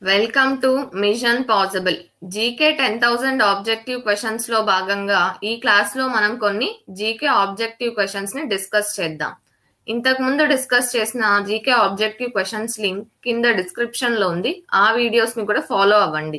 welcome to mission possible GK ten thousand objective questions లో భాగంగా ఈ క్లాస్ లో మనం కొన్ని జీకే ఆబ్జెక్టివ్ క్వశ్చన్స్ ని డిస్కస్ చేద్దాం ఇంతకు ముందు డిస్కస్ చేసిన జీకే ఆబ్జెక్టివ్ క్వశ్చన్స్ లింక్ కింద డిస్క్రిప్షన్ లో ఉంది ఆ వీడియోస్ ని కూడా ఫాలో అవ్వండి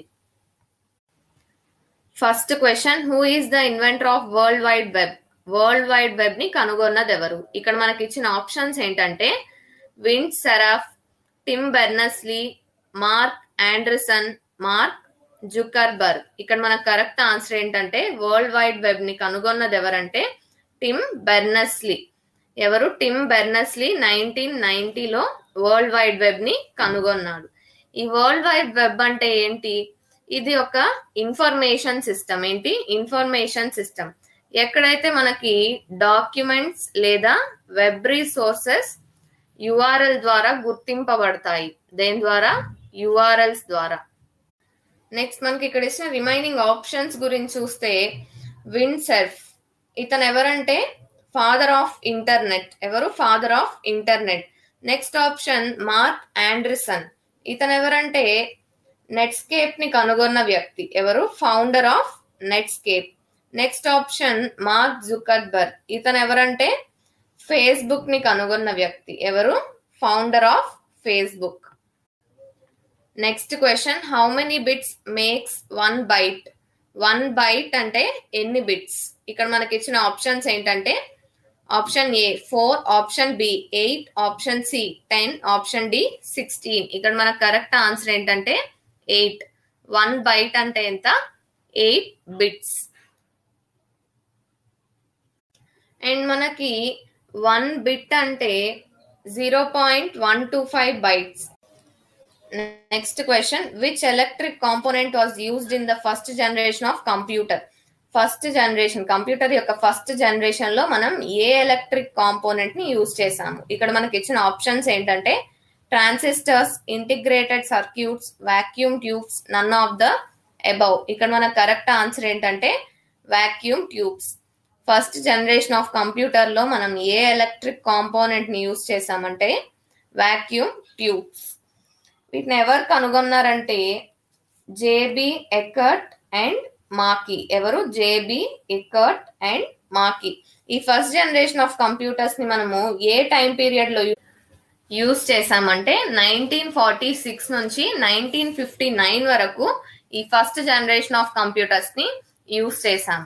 first question who is the inventor of world wide web world wide web ని కనుగొన్నది ఎవరు ఇక్కడ మనకి ఇచ్చిన ఆప్షన్స్ ఏంటంటే Vint Cerf Tim Berners Lee Mark Andreessen Mark Zuckerberg ఇక్కడ మన కరెక్ట్ ఆన్సర్ ఏంటంటే వరల్డ్ వైడ్ వెబ్ ని కనుగొన్నది ఎవరంటే టిమ్ బెర్నస్లీ ఎవరు టిమ్ బెర్నస్లీ నైన్టీన్ నైన్టీలో వరల్డ్ వైడ్ వెబ్ ని కనుగొన్నాడు ఈ వరల్డ్ వైడ్ వెబ్ అంటే ఏంటి ఇది ఒక ఇన్ఫర్మేషన్ సిస్టమ్ ఏంటి ఇన్ఫర్మేషన్ సిస్టమ్ ఎక్కడైతే మనకి డాక్యుమెంట్స్ లేదా వెబ్ రిసోర్సెస్ యుఆర్ఎల్ ద్వారా గుర్తింపబడతాయి దేని ద్వారా యుఆర్ఎల్స్ ద్వారా నెక్స్ట్ మనకి ఇక్కడ ఇచ్చిన రిమైనింగ్ ఆప్షన్స్ గురించి చూస్తే విండ్ సెర్ఫ్ ఇతను ఎవరంటే ఫాదర్ ఆఫ్ ఇంటర్నెట్ ఎవరు father of internet next option Mark Andreessen ఇతను ఎవరంటే నెట్స్కేప్ ని కనుగొన్న వ్యక్తి ఎవరు founder of Netscape next option Mark Zuckerberg ఇతను ఎవరంటే ఫేస్బుక్ ని కనుగొన్న వ్యక్తి ఎవరు founder of Facebook next question how many bits makes one byte one byte అంటే ఎన్ని బిట్స్ ఇక్కడ మనకి ఇచ్చిన ఆప్షన్స్ ఏంటంటే option A four option B eight option C ten option D sixteen ఇక్కడ మనకు కరెక్ట్ ఆన్సర్ ఏంటంటే ఎయిట్ వన్ బైట్ అంటే ఎంత ఎయిట్ బిట్స్ అండ్ మనకి వన్ బిట్ అంటే zero point one two five bytes next question which electric component was used in the first generation of computer first generation computer యొక్క first generation లో మనం ఏ electric component ని use చేసాము ఇక్కడ మనకి ఇచ్చిన ఆప్షన్స్ ఏంటంటే transistors integrated circuits vacuum tubes none of the above ఇక్కడ మన కరెక్ట్ ఆన్సర్ ఏంటంటే vacuum tubes first generation of computer లో మనం ఏ ఎలక్ట్రిక్ కాంపోనెంట్ ని యూజ్ చేసామంటే వాక్యూమ్ ట్యూబ్స్ వీటిని ఎవరు కనుగొన్నారంటే జేబి ఎకర్ట్ అండ్ మాకి ఎవరు జేబి ఎకర్ట్ అండ్ మాకి ఈ ఫస్ట్ జనరేషన్ ఆఫ్ కంప్యూటర్స్ ని మనము ఏ టైం పీరియడ్ లో యూజ్ చేసామంటే నైన్టీన్ ఫార్టీ సిక్స్ నుంచి నైన్టీన్ ఫిఫ్టీ నైన్ వరకు ఈ ఫస్ట్ జనరేషన్ ఆఫ్ కంప్యూటర్స్ ని యూజ్ చేసాం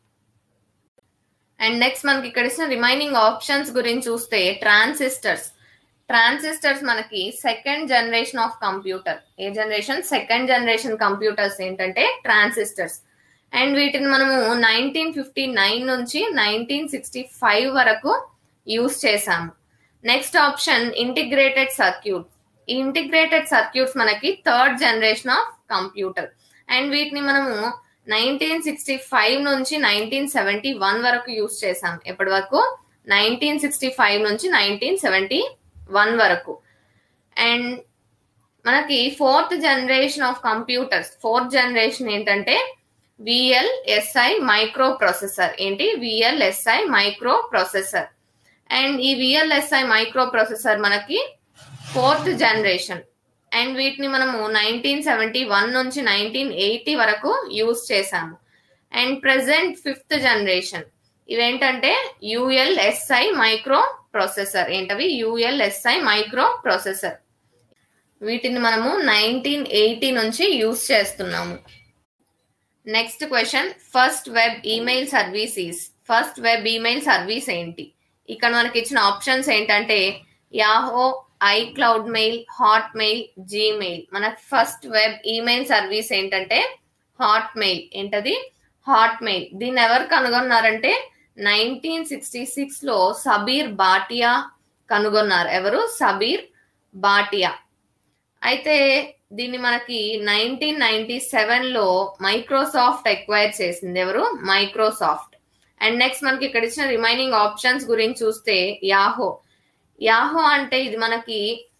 అండ్ నెక్స్ట్ మనకి ఇక్కడ ఇచ్చిన రిమైనింగ్ ఆప్షన్స్ గురించి చూస్తే ట్రాన్సిస్టర్స్ ట్రాన్సిస్టర్స్ మనకి సెకండ్ జనరేషన్ ఆఫ్ కంప్యూటర్ ఏ జనరేషన్ సెకండ్ జనరేషన్ కంప్యూటర్స్ ఏంటంటే ట్రాన్సిస్టర్స్ అండ్ వీటిని మనము నైన్టీన్ ఫిఫ్టీ నైన్ నుంచి నైన్టీన్ సిక్స్టీ ఫైవ్ వరకు యూజ్ చేసాము నెక్స్ట్ ఆప్షన్ ఇంటిగ్రేటెడ్ సర్క్యూట్ ఈ ఇంటిగ్రేటెడ్ సర్క్యూట్స్ మనకి third generation of computer and వీటిని మనము నైన్టీన్ సిక్స్టీ ఫైవ్ నుంచి నైన్టీన్ సెవెంటీ వన్ వరకు యూజ్ చేసాం ఎప్పటి వరకు నైన్టీన్ సిక్స్టీ ఫైవ్ నుంచి నైన్టీన్ సెవెంటీ వన్ వరకు అండ్ మనకి fourth generation of computers fourth generation ఏంటంటే విఎల్ఎస్ఐ మైక్రో ప్రొసెసర్ ఏంటి విఎల్ఎస్ఐ మైక్రో ప్రొసెసర్ అండ్ ఈ విఎల్ఎస్ఐ మైక్రో ప్రొసెసర్ మనకి ఫోర్త్ జనరేషన్ అండ్ వీటిని మనము నైన్టీన్ సెవెంటీ వన్ నుంచి నైన్టీన్ ఎయిటీ వరకు యూజ్ చేసాము అండ్ ప్రెసెంట్ ఫిఫ్త్ జనరేషన్ ఇవేంటంటే యుఎల్ఎస్ఐ మైక్రో ప్రొసెసర్ ఏంటవి యుఎల్ఎస్ఐ మైక్రో ప్రొసెసర్ వీటిని మనము నైన్టీన్ ఎయిటీ నుంచి యూజ్ చేస్తున్నాము next question first web email service is first web email service ఏంటి ఇక్కడ మనకి ఇచ్చిన ఆప్షన్స్ ఏంటంటే Yahoo iCloud mail Hotmail Gmail మనకి ఫస్ట్ వెబ్ ఈమెయిల్ సర్వీస్ ఏంటంటే హాట్ మెయిల్ ఏంటది హాట్ మెయిల్ దీన్ని ఎవరు కనుగొన్నారంటే నైన్టీన్ సిక్స్టీ సిక్స్ లో సబీర్ బాటియా కనుగొన్నారు ఎవరు సబీర్ బాటియా అయితే దీన్ని మనకి నైన్టీన్ నైన్టీ సెవెన్ లో మైక్రోసాఫ్ట్ ఎక్వైర్ చేసింది ఎవరు మైక్రోసాఫ్ట్ అండ్ నెక్స్ట్ మనకి ఇక్కడ ఇచ్చిన రిమైనింగ్ ఆప్షన్స్ గురించి చూస్తే యాహో యాహో అంటే ఇది మనకి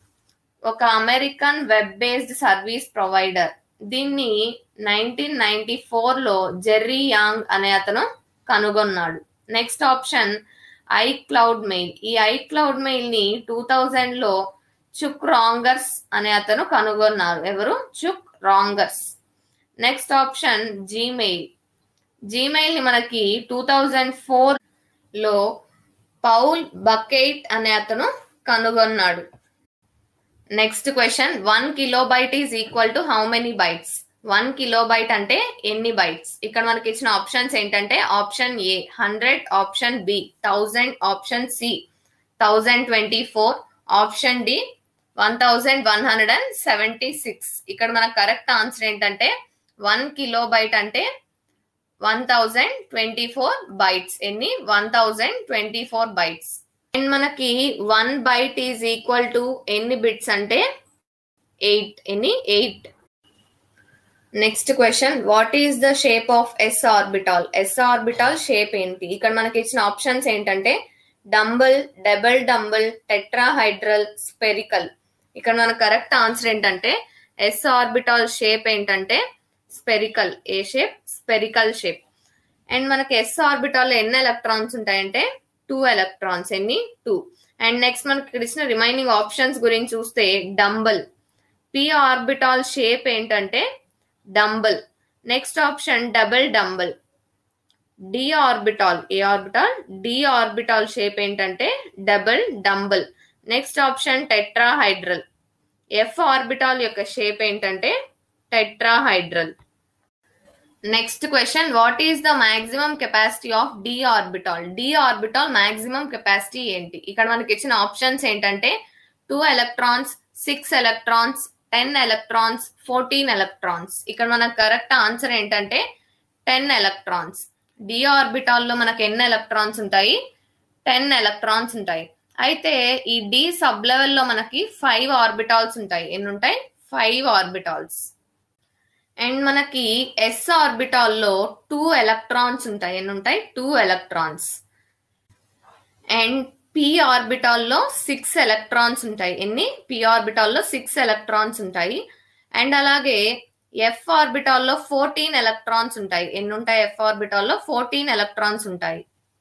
ఒక American web based service provider దీన్ని నైన్టీన్ నైన్టీ ఫోర్ లో జెర్రీ యాంగ్ అనే అతను కనుగొన్నాడు next option iCloud mail ఈ ఐ క్లౌడ్ మెయిల్ ని టూ థౌజండ్ లో చుక్ రాంగర్స్ అనే అతను కనుగొన్నారు ఎవరు Chuck Rangers next option Gmail Gmail ని మనకి టూ థౌజండ్ ఫోర్ లో పౌల్ బకెట్ అనే అతను కనుగొన్నాడు next question one kilobyte is equal to how many bytes one kilobyte అంటే ఎన్ని బైట్స్ ఇక్కడ మనకి ఇచ్చిన ఆప్షన్స్ ఏంటంటే option A hundred option B thousand option C thousand twenty four option D one thousand one hundred and seventy six ఇక్కడ మన correct answer ఏంటంటే one kilobyte అంటే one thousand twenty four bytes ఎన్ని one thousand twenty four bytes and మనకి one byte is equal to ఎన్ని bits అంటే eight ఎన్ని eight next question what is the shape of S orbital S orbital shape ఏంటి ఇక్కడ మనకి ఇచ్చిన options ఏంటంటే dumbbell double dumbbell tetrahedral spherical ఇక్కడ మన కరెక్ట్ ఆన్సర్ ఏంటంటే ఎస్ ఆర్బిటాల్ షేప్ ఏంటంటే స్పెరికల్ ఏ షేప్ స్పెరికల్ షేప్ అండ్ మనకి ఎస్ ఆర్బిటాల్ లో ఎన్ని ఎలక్ట్రాన్స్ ఉంటాయంటే టూ ఎలక్ట్రాన్స్ ఎన్ని టూ అండ్ నెక్స్ట్ మనకి ఇక్కడ ఇచ్చిన రిమైనింగ్ ఆప్షన్స్ గురించి చూస్తే డంబల్ పి ఆర్బిటాల్ షేప్ ఏంటంటే dumbbell next option double dumbbell D orbital ఏ ఆర్బిటాల్ డి ఆర్బిటాల్ షేప్ ఏంటంటే double dumbbell next option tetrahedral F orbital యొక్క షేప్ ఏంటంటే tetrahedral next question what is the maximum capacity of D orbital D orbital maximum capacity ఏంటి ఇక్కడ మనకి ఇచ్చిన options ఏంటంటే two electrons six electrons ten electrons fourteen electrons ఇక్కడ మనకు correct answer ఏంటంటే టెన్ ఎలక్ట్రాన్స్ డి ఆర్బిటాల్ లో మనకు ఎన్ని ఎలక్ట్రాన్స్ ఉంటాయి టెన్ ఎలక్ట్రాన్స్ ఉంటాయి అయితే ఈ డి సబ్ లెవెల్ లో మనకి ఫైవ్ ఆర్బిటాల్స్ ఉంటాయి ఎన్ని ఉంటాయి ఫైవ్ ఆర్బిటాల్స్ అండ్ మనకి ఎస్ ఆర్బిటాల్ లో టూ ఎలక్ట్రాన్స్ ఉంటాయి ఎన్ని ఉంటాయి two electrons and P orbital లో సిక్స్ ఎలక్ట్రాన్స్ ఉంటాయి ఎన్ని పి ఆర్బిటాల్ లో సిక్స్ ఎలక్ట్రాన్స్ ఉంటాయి అండ్ అలాగే ఎఫ్ ఆర్బిటాల్ లో ఫోర్టీన్ ఎలక్ట్రాన్స్ ఉంటాయి ఎన్ని ఉంటాయి ఎఫ్ ఆర్బిటాల్ లో ఫోర్టీన్ ఎలక్ట్రాన్స్ ఉంటాయి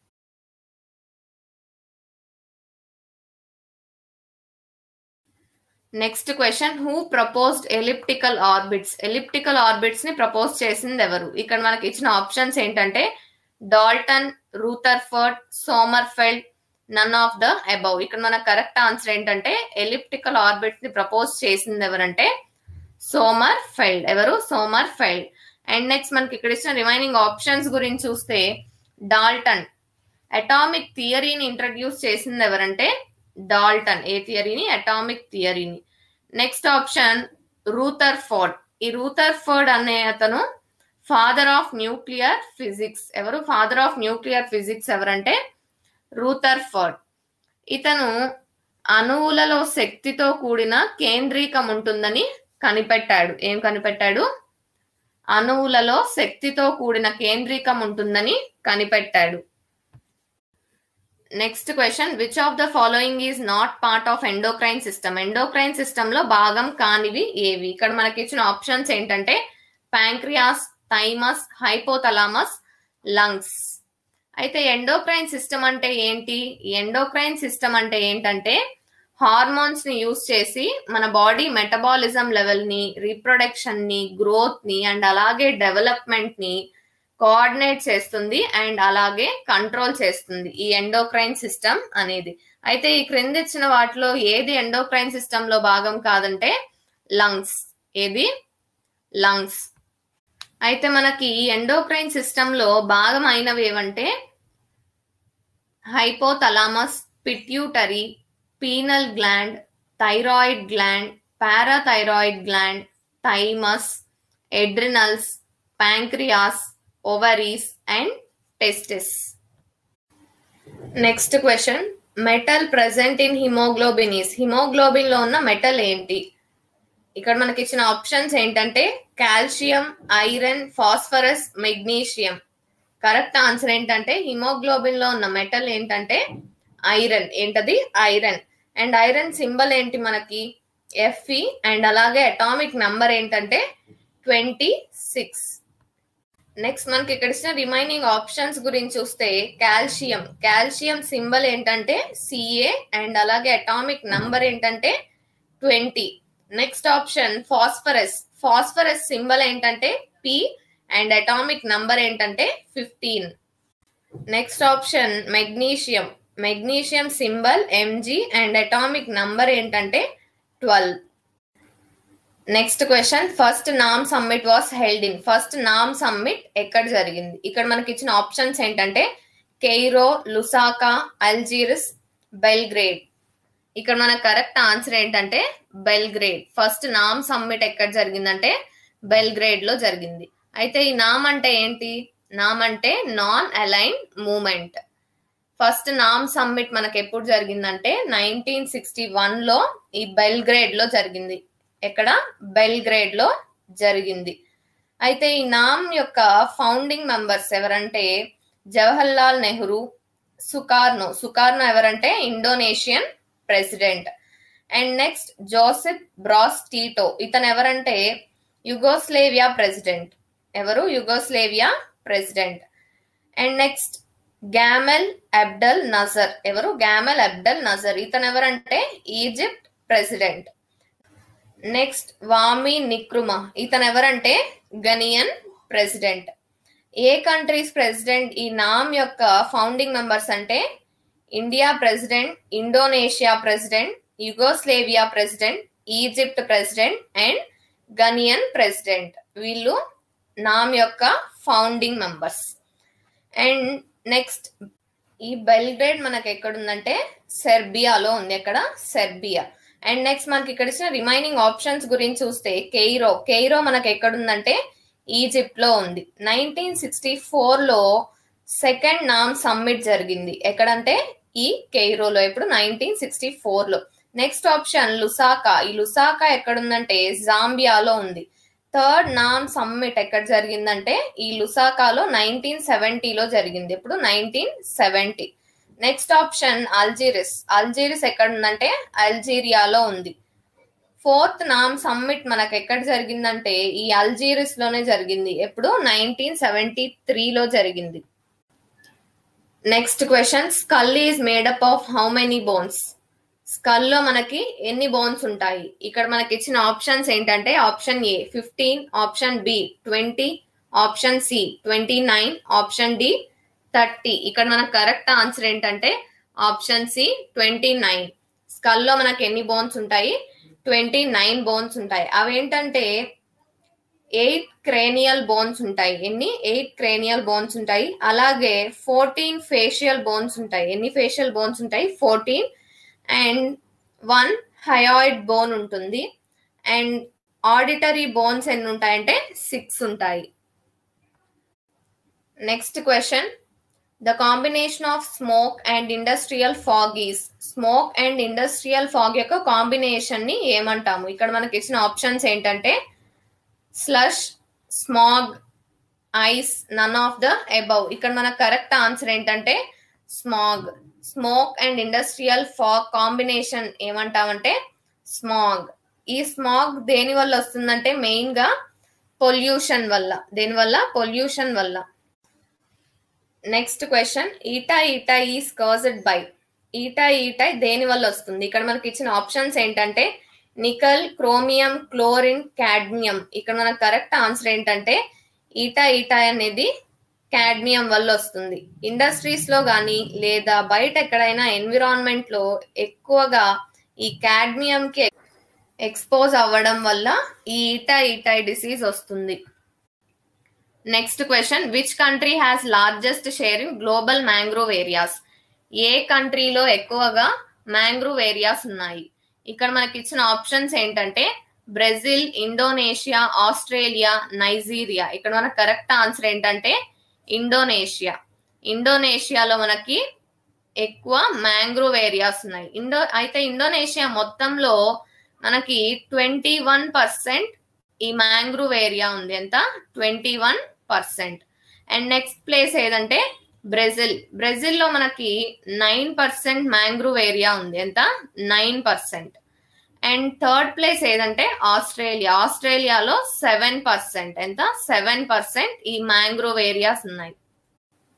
next question who proposed elliptical orbits elliptical orbits ని ప్రపోజ్ చేసింది ఎవరు ఇక్కడ మనకి ఇచ్చిన ఆప్షన్స్ ఏంటంటే Dalton Rutherford Sommerfeld none of the above ఇక్కడ మన కరెక్ట్ ఆన్సర్ ఏంటంటే ఎలిప్టికల్ ఆర్బిట్స్ ని ప్రపోజ్ చేసింది ఎవరంటే సోమర్ ఫెల్డ్ ఎవరు సోమర్ ఫెల్డ్ అండ్ నెక్స్ట్ మనకి ఇక్కడ ఇచ్చిన రిమైనింగ్ ఆప్షన్స్ గురించి చూస్తే డాల్టన్ అటామిక్ థియరీని ఇంట్రడ్యూస్ చేసింది ఎవరంటే డాల్టన్ ఏ థియరీని అటామిక్ థియరీని నెక్స్ట్ ఆప్షన్ రూథర్ ఫోర్డ్ ఈ రూథర్ ఫోర్డ్ అనే అతను ఫాదర్ ఆఫ్ న్యూక్లియర్ ఫిజిక్స్ ఎవరు ఫాదర్ ఆఫ్ న్యూక్లియర్ ఫిజిక్స్ ఎవరంటే రూథర్ ఫోర్డ్ ఇతను అణువులలో శక్తితో కూడిన కేంద్రీకం ఉంటుందని కనిపెట్టాడు ఏం కనిపెట్టాడు అణువులలో శక్తితో కూడిన కేంద్రీకం ఉంటుందని కనిపెట్టాడు next question which of the following is not part of endocrine system endocrine system లో భాగం కానివి ఏవి ఇక్కడ మనకి ఇచ్చిన ఆప్షన్స్ ఏంటంటే ప్యాంక్రియాస్ థైమస్ హైపోథలామస్ లంగ్స్ అయితే ఎండోక్రైన్ సిస్టమ్ అంటే ఏంటి ఎండోక్రైన్ సిస్టమ్ అంటే ఏంటంటే హార్మోన్స్ ని యూజ్ చేసి మన బాడీ మెటబాలిజం లెవెల్ ని రీప్రొడక్షన్ ని గ్రోత్ ని అండ్ అలాగే డెవలప్మెంట్ ని కోఆర్డినేట్ చేస్తుంది అండ్ అలాగే కంట్రోల్ చేస్తుంది ఈ ఎండోక్రైన్ సిస్టమ్ అనేది అయితే ఈ క్రింద ఇచ్చిన వాటిలో ఏది ఎండోక్రైన్ సిస్టమ్ లో భాగం కాదంటే లంగ్స్ ఏది లంగ్స్ అయితే మనకి ఎండోక్రైన్ సిస్టమ్ లో భాగం అయినవి ఏవంటే hypothalamus pituitary pineal gland thyroid gland parathyroid gland thymus adrenals pancreas ovaries and testes next question metal present in haemoglobin is haemoglobin లో ఉన్న మెటల్ ఏంటి ఇక్కడ మనకి ఇచ్చిన ఆప్షన్స్ ఏంటంటే calcium iron phosphorus magnesium correct answer ఏంటంటే హిమోగ్లోబిన్ లో ఉన్న మెటల్ ఏంటంటే ఐరన్ ఏంటది ఐరన్ అండ్ ఐరన్ సింబల్ ఏంటి మనకి ఎఫ్ఈ అండ్ అలాగే అటామిక్ నంబర్ ఏంటంటే ట్వంటీ సిక్స్ నెక్స్ట్ మనకి ఇక్కడ ఇచ్చిన రిమైనింగ్ ఆప్షన్స్ గురించి చూస్తే కాల్షియం కాల్షియం సింబల్ ఏంటంటే సిఏ అండ్ అలాగే అటామిక్ నంబర్ ఏంటంటే twenty next option phosphorus phosphorus symbol ఏంటంటే పి అండ్ అటామిక్ నంబర్ ఏంటంటే fifteen next option magnesium magnesium symbol M G and atomic number ఏంటంటే twelve next question first NAM summit was held in first NAM summit ఎక్కడ జరిగింది ఇక్కడ మనకి ఇచ్చిన options ఏంటంటే కెయిరో Lusaka అల్జీరస్ Belgrade ఇక్కడ మన కరెక్ట్ ఆన్సర్ ఏంటంటే బెల్గ్రేడ్ ఫస్ట్ నామ్ సమ్మిట్ ఎక్కడ జరిగిందంటే బెల్గ్రేడ్ లో జరిగింది అయితే ఈ నామ్ అంటే ఏంటి నామ్ అంటే non align movement first NAM summit మనకి ఎప్పుడు జరిగిందంటే నైన్టీన్ సిక్స్టీ వన్ లో ఈ బెల్గ్రేడ్ లో జరిగింది ఎక్కడ బెల్గ్రేడ్ లో జరిగింది అయితే ఈ నామ్ యొక్క ఫౌండింగ్ మెంబర్స్ ఎవరంటే జవహర్లాల్ నెహ్రూ సుకార్నో సుకార్నో ఎవరంటే Indonesian president and next Joseph Broz Tito ఇతను ఎవరంటే యుగోస్లేవియా ప్రెసిడెంట్ ఎవరు Yugoslavia president and next Gamal Abdel Nasser ఎవరు గ్యామెల్ అబ్డల్ నజర్ ఇతను ఎవరంటే Egypt president next Kwame Nkrumah ఇతను ఎవరంటే గనియన్ ప్రెసిడెంట్ ఏ కంట్రీస్ ప్రెసిడెంట్ ఈ నామ్ యొక్క ఫౌండింగ్ మెంబర్స్ అంటే India president Indonesia president Yugoslavia president Egypt president and Ghanaian president వీళ్ళు నామ్ యొక్క ఫౌండింగ్ మెంబర్స్ అండ్ నెక్స్ట్ ఈ బెల్గ్రేడ్ మనకి ఎక్కడుందంటే సెర్బియాలో ఉంది ఎక్కడ సెర్బియా అండ్ నెక్స్ట్ మనకి ఇక్కడ ఇచ్చిన రిమైనింగ్ ఆప్షన్స్ గురించి చూస్తే కెయిరో కెయిరో మనకి ఎక్కడుందంటే ఈజిప్ట్ లో ఉంది నైన్టీన్ సిక్స్టీ ఫోర్ లో సెకండ్ నామ్ సమ్మిట్ జరిగింది ఎక్కడంటే ఈ కెయిరోలో ఇప్పుడు నైన్టీన్ సిక్స్టీ ఫోర్ లో నెక్స్ట్ ఆప్షన్ లుసాకా ఈ లుసాకా ఎక్కడుందంటే జాంబియాలో ఉంది థర్డ్ నామ్ సమ్మిట్ ఎక్కడ జరిగిందంటే ఈ లుసాకాలో నైన్టీన్ సెవెంటీలో జరిగింది ఇప్పుడు nineteen seventy next option Algiers Algiers ఎక్కడ ఉందంటే అల్జీరియాలో ఉంది ఫోర్త్ నామ్ సమ్మిట్ మనకు ఎక్కడ జరిగిందంటే ఈ అల్జీరిస్ లోనే జరిగింది ఎప్పుడు నైన్టీన్ సెవెంటీ త్రీలో జరిగింది next question skull is made up of how many bones skull లో మనకి ఎన్ని బోన్స్ ఉంటాయి ఇక్కడ మనకి ఇచ్చిన ఆప్షన్స్ ఏంటంటే option A fifteen option B twenty option C twenty nine option D thirty ఇక్కడ మనకు కరెక్ట్ ఆన్సర్ ఏంటంటే option C twenty nine skull లో మనకి ఎన్ని బోన్స్ ఉంటాయి ట్వంటీ నైన్ బోన్స్ ఉంటాయి అవేంటంటే ఎయిట్ క్రేనియల్ బోన్స్ ఉంటాయి ఎన్ని ఎయిట్ క్రేనియల్ బోన్స్ ఉంటాయి అలాగే ఫోర్టీన్ ఫేషియల్ బోన్స్ ఉంటాయి ఎన్ని ఫేషియల్ బోన్స్ ఉంటాయి fourteen and one hyoid bone ఉంటుంది అండ్ ఆడిటరీ బోన్స్ ఎన్ని ఉంటాయంటే సిక్స్ ఉంటాయి next question the combination of smoke and industrial fog is smoke and industrial fog యొక్క కాంబినేషన్ ని ఏమంటాము ఇక్కడ మనకి ఇచ్చిన ఆప్షన్స్ ఏంటంటే slush smog ice none of the above ఇక్కడ మనకు కరెక్ట్ ఆన్సర్ ఏంటంటే smog smoke and industrial fog combination ఏమంటామంటే స్మాగ్ ఈ స్మాగ్ దేని వల్ల వస్తుందంటే మెయిన్ గా పొల్యూషన్ వల్ల దేని వల్ల పొల్యూషన్ వల్ల next question itai itai is caused by itai itai దేని వల్ల వస్తుంది ఇక్కడ మనకి ఇచ్చిన ఆప్షన్స్ ఏంటంటే నికల్ క్రోమియం క్లోరిన్ కాడ్మియం ఇక్కడ మనకు కరెక్ట్ ఆన్సర్ ఏంటంటే ఈటా ఈటా అనేది కాడ్మియం వల్ల వస్తుంది ఇండస్ట్రీస్ లో కానీ లేదా బయట ఎక్కడైనా ఎన్విరాన్మెంట్ లో ఎక్కువగా ఈ కాడ్మియం కి ఎక్స్పోజ్ అవ్వడం వల్ల ఈ ఈటా ఈటై డిసీజ్ వస్తుంది next question which country has largest share in global mangrove areas ఏ కంట్రీలో ఎక్కువగా మ్యాంగ్రోవ్ ఏరియాస్ ఉన్నాయి ఇక్కడ మనకి ఇచ్చిన ఆప్షన్స్ ఏంటంటే బ్రెజిల్ ఇండోనేషియా ఆస్ట్రేలియా నైజీరియా ఇక్కడ మనకు కరెక్ట్ ఆన్సర్ ఏంటంటే ఇండోనేషియా ఇండోనేషియాలో మనకి ఎక్కువ మ్యాంగ్రోవ్ ఏరియాస్ ఉన్నాయి ఇండో అయితే ఇండోనేషియా మొత్తంలో మనకి ట్వంటీ వన్ పర్సెంట్ ఈ మ్యాంగ్రోవ్ ఏరియా ఉంది ఎంత twenty one percent and next place ఏదంటే బ్రెజిల్ బ్రెజిల్లో మనకి నైన్ పర్సెంట్ మ్యాంగ్రోవ్ ఏరియా ఉంది ఎంత nine percent and third place ఏదంటే ఆస్ట్రేలియా ఆస్ట్రేలియాలో సెవెన్ పర్సెంట్ ఎంత సెవెన్ పర్సెంట్ ఈ మ్యాంగ్రోవ్ ఏరియాస్ ఉన్నాయి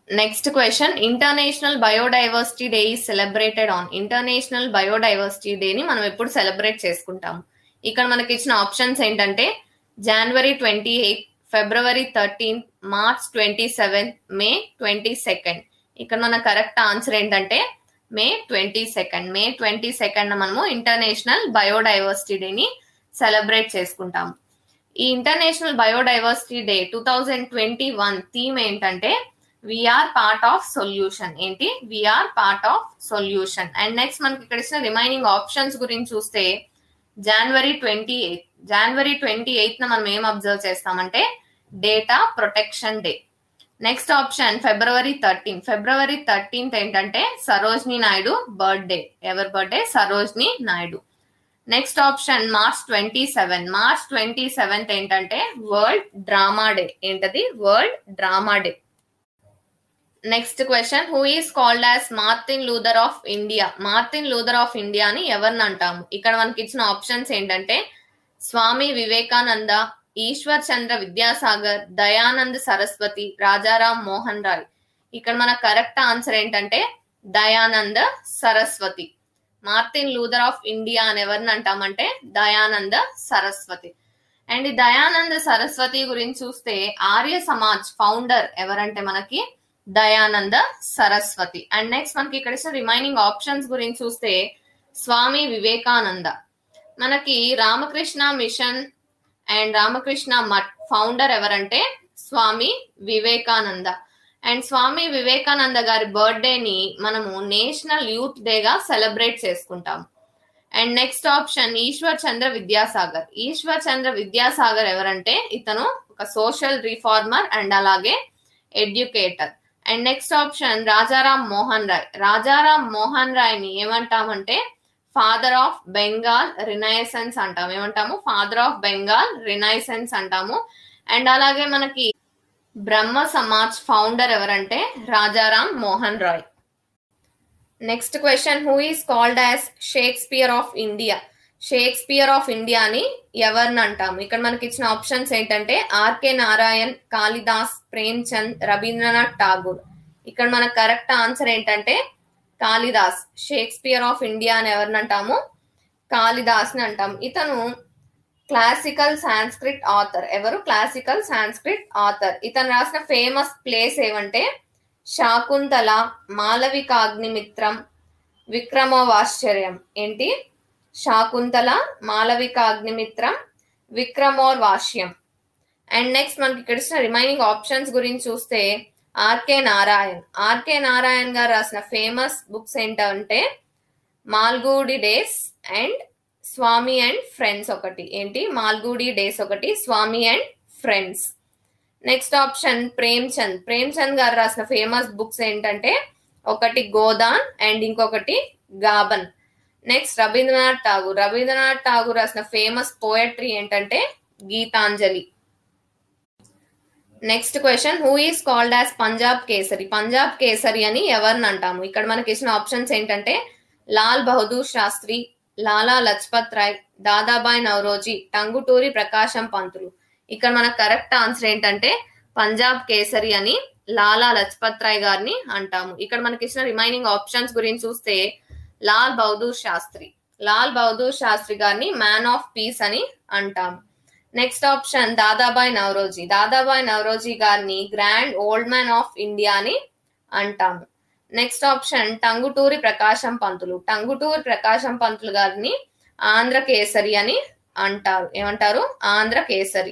next question international biodiversity day ఈ సెలబ్రేటెడ్ ఆన్ ఇంటర్నేషనల్ బయోడైవర్సిటీ డేని మనం ఎప్పుడు సెలబ్రేట్ చేసుకుంటాము ఇక్కడ మనకి ఇచ్చిన ఆప్షన్స్ ఏంటంటే January twenty eighth February thirteenth March twenty seventh May twenty second ఇక్కడ మన కరెక్ట్ ఆన్సర్ ఏంటంటే May twenty second May twenty second మనము ఇంటర్నేషనల్ బయోడైవర్సిటీ డేని సెలబ్రేట్ చేసుకుంటాము ఈ international biodiversity day two thousand twenty one theme ఏంటంటే we are part of solution ఏంటి we are part of solution and next మనకి ఇక్కడ ఇచ్చిన రిమైనింగ్ ఆప్షన్స్ గురించి చూస్తే January twenty eighth January twenty eighth న మనం ఏం అబ్జర్వ్ చేస్తామంటే data protection day next option February thirteen February thirteenth ఏంటంటే సరోజ్ని నాయుడు బర్త్డే ఎవరి birthday Sarojini Naidu next option March twenty seven March twenty seventh ఏంటంటే వరల్డ్ డ్రామా డే ఏంటది world drama day next question who is called as Martin Luther of India Martin Luther of India అని ఎవరిని అంటాము ఇక్కడ మనకి ఇచ్చిన ఆప్షన్స్ ఏంటంటే స్వామి వివేకానంద ఈశ్వర్ చంద్ర విద్యాసాగర్ దయానంద్ సరస్వతి రాజారాం మోహన్ రాయ్ ఇక్కడ మన కరెక్ట్ ఆన్సర్ ఏంటంటే Dayananda Saraswati Martin Luther of India అని ఎవరిని అంటామంటే దయానంద సరస్వతి అండ్ ఈ దయానంద సరస్వతి గురించి చూస్తే ఆర్య సమాజ్ ఫౌండర్ ఎవరంటే మనకి దయానంద సరస్వతి అండ్ నెక్స్ట్ మనకి ఇక్కడ ఇచ్చిన రిమైనింగ్ ఆప్షన్స్ గురించి చూస్తే స్వామి వివేకానంద మనకి Ramakrishna mission and Ramakrishna Math founder ఎవరంటే స్వామి వివేకానంద అండ్ స్వామి వివేకానంద గారి బర్త్డేని మనము నేషనల్ యూత్ డేగా సెలబ్రేట్ చేసుకుంటాం and next option Ishwar Chandra Vidyasagar Ishwar Chandra Vidyasagar ఎవరంటే ఇతను ఒక సోషల్ రిఫార్మర్ అండ్ అలాగే educator and next option Rajaram Mohan Roy Rajaram Mohan Roy ని ఏమంటామంటే ఫాదర్ ఆఫ్ బెంగాల్ రినైసెన్స్ అంటాం ఏమంటాము ఫాదర్ ఆఫ్ బెంగాల్ రినైసెన్స్ అంటాము అండ్ అలాగే మనకి బ్రహ్మ సమాజ్ ఫౌండర్ ఎవరంటే Rajaram Mohan Roy next question who is called as Shakespeare of India Shakespeare of India అని ఎవరిని అంటాము ఇక్కడ మనకి ఇచ్చిన ఆప్షన్స్ ఏంటంటే ఆర్కే నారాయణ్ కాళిదాస్ ప్రేమ్ చంద్ రవీంద్రనాథ్ ఠాగూర్ ఇక్కడ మన కరెక్ట్ ఆన్సర్ ఏంటంటే కాళిదాస్ షేక్స్పియర్ ఆఫ్ ఇండియా అని ఎవరిని అంటాము కాళిదాస్ ని అంటాం ఇతను క్లాసికల్ సాంస్క్రిట్ ఆథర్ ఎవరు క్లాసికల్ సాంస్క్రిట్ ఆథర్ ఇతను రాసిన ఫేమస్ ప్లేస్ ఏమంటే శాకుంతల మాలవికాగ్నిమిత్రం విక్రమోవాశ్చర్యం ఏంటి శాకుంతల మాలవికాగ్నిమిత్రం విక్రమోర్ వాష్యం అండ్ నెక్స్ట్ మనకి ఇక్కడ ఇచ్చిన రిమైనింగ్ ఆప్షన్స్ గురించి చూస్తే ఆర్కే నారాయణ్ ఆర్కే నారాయణ్ గారు రాసిన ఫేమస్ బుక్స్ ఏంటంటే Malgudi days and Swami and friends ఒకటి ఏంటి మాల్గూడి డేస్ ఒకటి Swami and friends next option Prem Chand Prem Chand గారు రాసిన ఫేమస్ బుక్స్ ఏంటంటే ఒకటి గోదాన్ అండ్ ఇంకొకటి గాబన్ నెక్స్ట్ రవీంద్రనాథ్ ఠాగూర్ రవీంద్రనాథ్ ఠాగూర్ రాసిన ఫేమస్ పోయట్రీ ఏంటంటే Gitanjali next question who is called as Punjab Kesari Punjab Kesari అని ఎవరిని అంటాము ఇక్కడ మనకి ఇచ్చిన ఆప్షన్స్ ఏంటంటే లాల్ బహదూర్ శాస్త్రి లాలా లజ్పత్ రాయ్ దాదాబాయ్ నవరోజీ టంగుటూరి ప్రకాశం పంతులు ఇక్కడ మన కరెక్ట్ ఆన్సర్ ఏంటంటే పంజాబ్ కేసరి అని లాలా లజ్పత్ రాయ్ గారిని అంటాము ఇక్కడ మనకి ఇచ్చిన రిమైనింగ్ ఆప్షన్స్ గురించి చూస్తే లాల్ బహదూర్ శాస్త్రి లాల్ బహదూర్ శాస్త్రి గారిని మ్యాన్ ఆఫ్ పీస్ అని అంటాము నెక్స్ట్ ఆప్షన్ దాదాబాయ్ నవరోజీ దాదాబాయ్ నవరోజీ గారిని grand old man of India అని అంటాము నెక్స్ట్ ఆప్షన్ టంగుటూరి ప్రకాశం పంతులు టంగుటూరి ప్రకాశం పంతులు గారిని ఆంధ్ర కేసరి అని అంటారు ఏమంటారు Andhra Kesari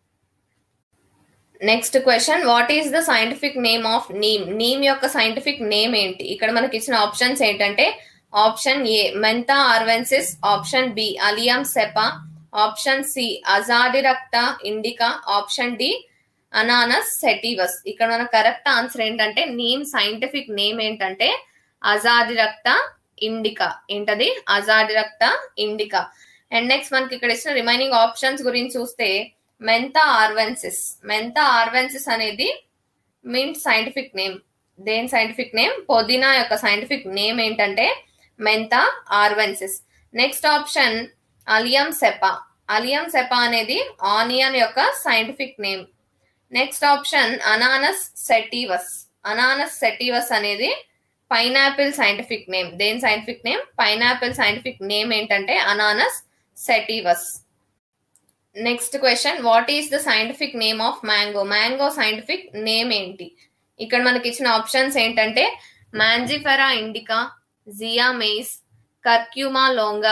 next question what is the scientific name of neem neem యొక్క సైంటిఫిక్ నేమ్ ఏంటి ఇక్కడ మనకి ఇచ్చిన ఆప్షన్స్ ఏంటంటే option A Mentha arvensis option B Allium cepa option C Azadirachta indica option D Ananas sativus ఇక్కడ మన కరెక్ట్ ఆన్సర్ ఏంటంటే నేమ్ సైంటిఫిక్ నేమ్ ఏంటంటే అజాడిరక్ట ఇండికా ఏంటది అజాడిరక్ట ఇండికా అండ్ నెక్స్ట్ మనకి ఇక్కడ ఇచ్చిన రిమైనింగ్ ఆప్షన్స్ గురించి చూస్తే మెంతా ఆర్వెన్సిస్ మెంతా ఆర్వెన్సిస్ అనేది మింట్ సైంటిఫిక్ నేమ్ దేని సైంటిఫిక్ నేమ్ పొదినా యొక్క సైంటిఫిక్ నేమ్ ఏంటంటే Mentha arvensis next option Allium cepa Allium cepa అనేది ఆనియన్ యొక్క scientific name next option Ananas sativus Ananas sativus అనేది పైనాపిల్ సైంటిఫిక్ నేమ్ దేని scientific name pineapple scientific name ఏంటంటే Ananas sativus next question what is the scientific name of mango mango scientific name ఏంటి ఇక్కడ మనకి ఇచ్చిన options ఏంటంటే Mangifera indica Zea mays కర్క్యూమా లోంగా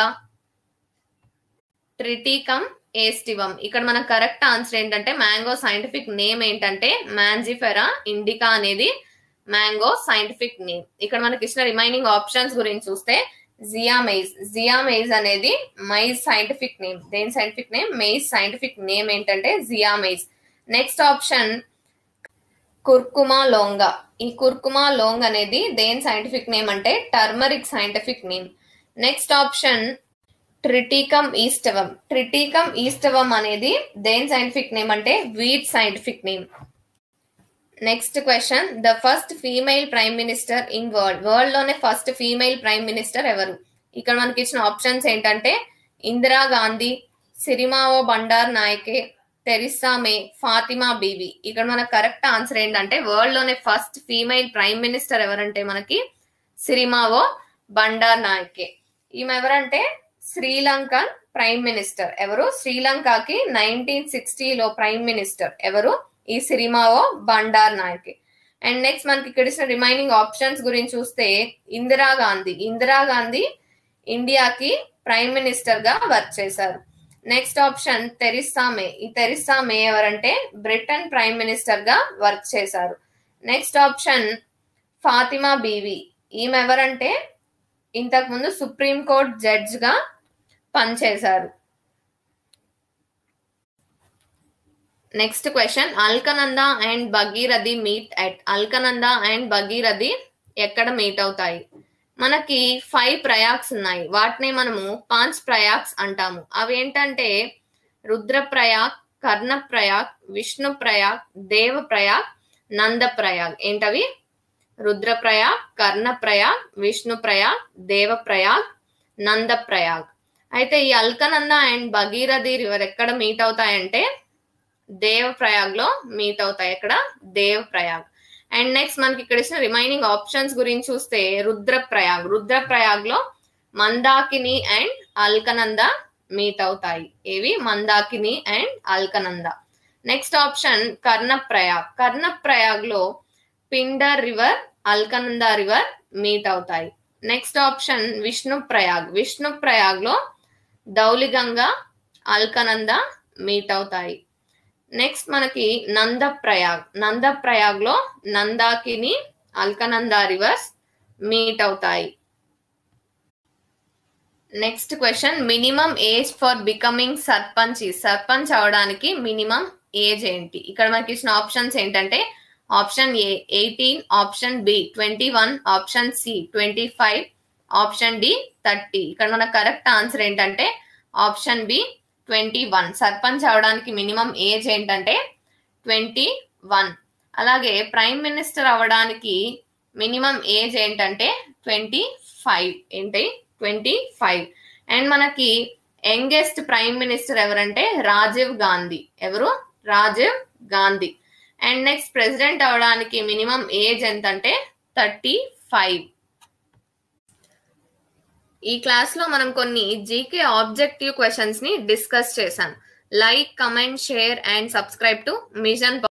Triticum aestivum ఇక్కడ మన కరెక్ట్ ఆన్సర్ ఏంటంటే మ్యాంగో సైంటిఫిక్ నేమ్ ఏంటంటే మ్యాంజిఫెరా ఇండికా అనేది మ్యాంగో సైంటిఫిక్ నేమ్ ఇక్కడ మనకి ఇచ్చిన రిమైనింగ్ ఆప్షన్స్ గురించి చూస్తే జియా మెయిజ్ జియా మెయిజ్ అనేది మైజ్ సైంటిఫిక్ నేమ్ దేని scientific name maize scientific name ఏంటంటే Zea mays next option Curcuma longa ఈ కుర్కుమా లోంగ్ అనేది దేని సైంటిఫిక్ నేమ్ అంటే turmeric scientific name next option Triticum aestivum Triticum aestivum అనేది దేని scientific name అంటే wheat scientific name next question the first female prime minister in world world లోనే first female prime minister ఎవరు ఇక్కడ మనకి ఇచ్చిన ఆప్షన్స్ ఏంటంటే Indira Gandhi Sirimavo Bandaranaike Theresa May Fathima Beevi ఇక్కడ మన కరెక్ట్ ఆన్సర్ ఏంటంటే వరల్డ్ లోనే ఫస్ట్ ఫీమేల్ ప్రైమ్ మినిస్టర్ ఎవరంటే మనకి సిరిమావో బండార్ నాయకే ఈమె ఎవరంటే శ్రీలంకన్ ప్రైమ్ మినిస్టర్ ఎవరు శ్రీలంకకి నైన్టీన్ సిక్స్టీలో ప్రైమ్ మినిస్టర్ ఎవరు ఈ సిరిమావో బండార్ నాయకే అండ్ నెక్స్ట్ మనకి ఇక్కడ ఇచ్చిన రిమైనింగ్ ఆప్షన్స్ గురించి చూస్తే ఇందిరా గాంధీ ఇందిరా గాంధీ ఇండియాకి ప్రైమ్ మినిస్టర్ గా వర్క్ చేశారు నెక్స్ట్ ఆప్షన్ తెరిసా మే ఈ తెరిసా మే ఎవరంటే బ్రిటన్ ప్రైమ్ మినిస్టర్ గా వర్క్ చేశారు నెక్స్ట్ ఆప్షన్ ఫాతిమా బీవి ఈమె ఎవరంటే ఇంతకు ముందు సుప్రీం కోర్ట్ జడ్జ్ గా పనిచేశారు next question Alaknanda and Bhagirathi meet at Alaknanda and Bhagirathi ఎక్కడ మీట్ అవుతాయి మనకి ఫైవ్ ప్రయాగ్స్ ఉన్నాయి వాటిని మనము పాంచ్ ప్రయాగ్స్ అంటాము అవి ఏంటంటే రుద్రప్రయాగ్ కర్ణప్రయాగ్ విష్ణు ప్రయాగ్ దేవ ప్రయాగ్ నంద ప్రయాగ్ ఏంటవి రుద్రప్రయాగ్ కర్ణప్రయాగ్ విష్ణు ప్రయాగ్ దేవ ప్రయాగ్ నంద ప్రయాగ్ అయితే ఈ అల్కనంద అండ్ భగీరథి రివర్ ఎక్కడ మీట్ అవుతాయంటే దేవ్ ప్రయాగ్ లో మీట్ అవుతాయి ఎక్కడ దేవ్ ప్రయాగ్ అండ్ నెక్స్ట్ మనకి ఇక్కడ ఇచ్చిన రిమైనింగ్ ఆప్షన్స్ గురించి చూస్తే రుద్రప్రయాగ్ రుద్రప్రయాగ్ లో మందాకిని అండ్ అల్కనంద మీట్ అవుతాయి ఏవి Mandakini and Alaknanda next option Karnaprayag Karnaprayag లో Pindar river Alaknanda river meet అవుతాయి నెక్స్ట్ ఆప్షన్ విష్ణు ప్రయాగ్ విష్ణు ప్రయాగ్ లో దౌలిగంగా అల్కనంద మీట్ అవుతాయి నెక్స్ట్ మనకి నంద ప్రయాగ్ నంద ప్రయాగ్ లో నందాకిని అల్కనంద రివర్స్ మీట్ అవుతాయి next question minimum age for becoming sarpanch sarpanch అవడానికి మినిమం ఏజ్ ఏంటి ఇక్కడ మనకి ఇచ్చిన ఆప్షన్స్ ఏంటంటే option A eighteen option B twenty one option C twenty five option D thirty ఇక్కడ మన కరెక్ట్ ఆన్సర్ ఏంటంటే option B twenty one sarpanch అవడానికి మినిమం ఏజ్ ఏంటంటే ట్వంటీ వన్ అలాగే ప్రైమ్ మినిస్టర్ అవడానికి మినిమం ఏజ్ ఏంటంటే ట్వంటీ ఫైవ్ ఏంటి ట్వంటీ ఫైవ్ అండ్ మనకి యంగెస్ట్ ప్రైమ్ మినిస్టర్ ఎవరంటే రాజీవ్ గాంధీ ఎవరు Rajiv Gandhi and next president అవడానికి మినిమం ఏజ్ ఎంతంటే థర్టీ ఫైవ్ ఈ క్లాస్ లో మనం కొన్ని జీకే ఆబ్జెక్టివ్ క్వశ్చన్స్ ని డిస్కస్ చేశాం like comment share and subscribe to machine